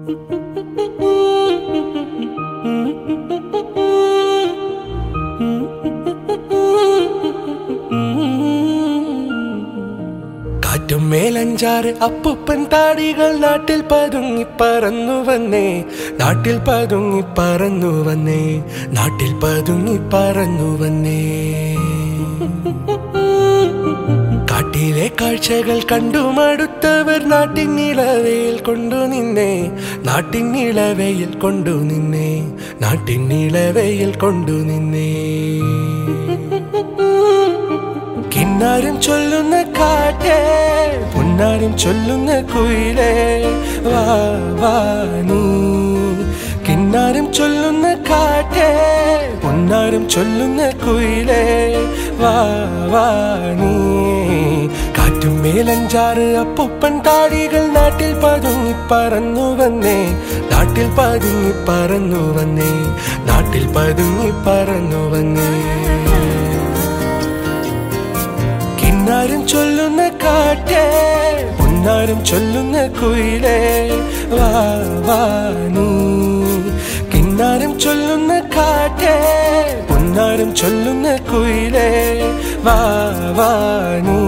കാറ്റും മേലഞ്ചാറ് അപ്പുപ്പൻ താടികൾ നാട്ടിൽ പതുങ്ങി പറന്നു വന്നേ നാട്ടിൽ പതുങ്ങി പറന്നു വന്നേ നാട്ടിൽ പതുങ്ങി പറന്നു വന്നേ കാട്ടിലെ കാഴ്ചകൾ കണ്ടു മടുത്തവർ നാട്ടിൻ നിളവയിൽ കൊണ്ടു നിന്നേ നാട്ടിൻ നിളവയിൽ കൊണ്ടു നിന്നേ നാട്ടിൻ നിളവയിൽ കൊണ്ടു നിന്നേ കിന്നാരം ചൊല്ലുന്ന കാറ്റേ പുന്നാരം ചൊല്ലുന്ന കുയിലേ വാ വാ നീ കിന്നാരം ചൊല്ലുന്ന കാറ്റേ പുന്നാരം ചൊല്ലുന്ന കുയിലേ വാ വാ നീ കാറ്റും മേലഞ്ചാറ് അപ്പുപ്പൻ താടികൾ നാട്ടിൽ പതുങ്ങി പറന്നു വന്നേ നാട്ടിൽ പതുങ്ങി പറന്നു വന്നേ നാട്ടിൽ പതുങ്ങി പറന്നു വന്നേ കിന്നാരം ചൊല്ലുന്ന കാറ്റേ പുന്നാരം ചൊല്ലുന്ന കുയിലേ വാ വാ നീ കിന്നാരം ചൊല്ലുന്ന കാറ്റേ പുന്നാരം ചൊല്ലുന്ന കുയിലേ വാ വാ നീ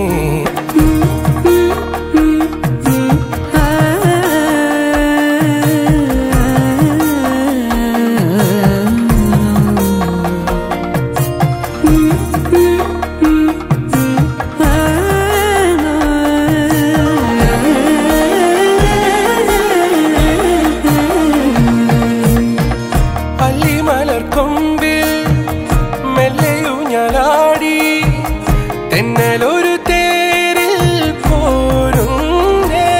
പള്ളിമലർ കൊമ്പിൽ മെല്ലയൂഞ്ഞലാടി തെന്നലൊരു തേരിൽ പോരുന്നേ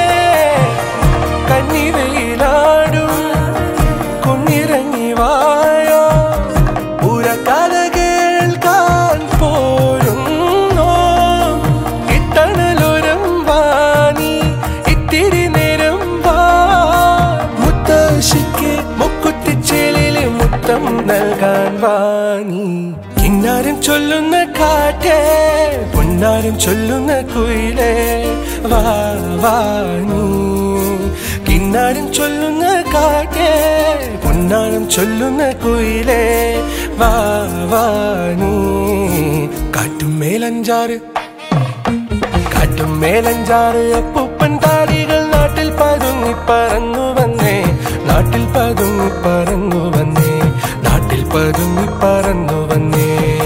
കന്നിവയിലാടും കുന്നിറങ്ങി വായോ ഉരക്കഥ കേൾക്കാൻ പോരുന്നോ ഇത്തണലൊരം വാണി ഇത്തിരി നേരം വാ മുത്തശ്ശിക്ക് മുക്കുത്തിച്ചേലില് മുത്തം നൽകാൻ വാണി കിന്നാരം ചൊല്ലുന്ന കാറ്റേ പൊന്നാരം ചൊല്ലുന്ന കുയിലേ വാ വാണി കിന്നാരം ചൊല്ലുന്ന കാറ്റേ പൊന്നാരം ചൊല്ലുന്ന കുയിലേ വാ വാണി കാറ്റും മേലഞ്ചാറ് കാറ്റും മേലഞ്ചാറ് അപ്പൂപ്പൻ താടികൾ നാട്ടിൽ പതുങ്ങി പറന്നു വന്നേ നാട്ടിൽ പതുങ്ങി പറന്നു വന്നേ നാട്ടിൽ പതുങ്ങി പറന്നു വന്നേ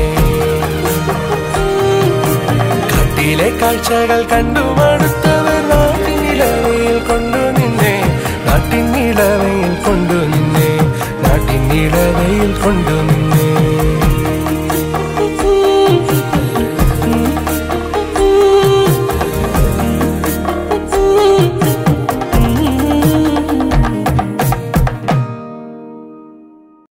കാട്ടിലെ കാഴ്ചകൾ കണ്ടു മടുത്തവർ നാട്ടിൻ നിലവയിൽ കൊണ്ടു നിന്നേ നാട്ടിൻ നിലവയിൽ കൊണ്ടു നിന്നേ നാട്ടിൻ നിലവയിൽ കൊണ്ടു നിന്നേ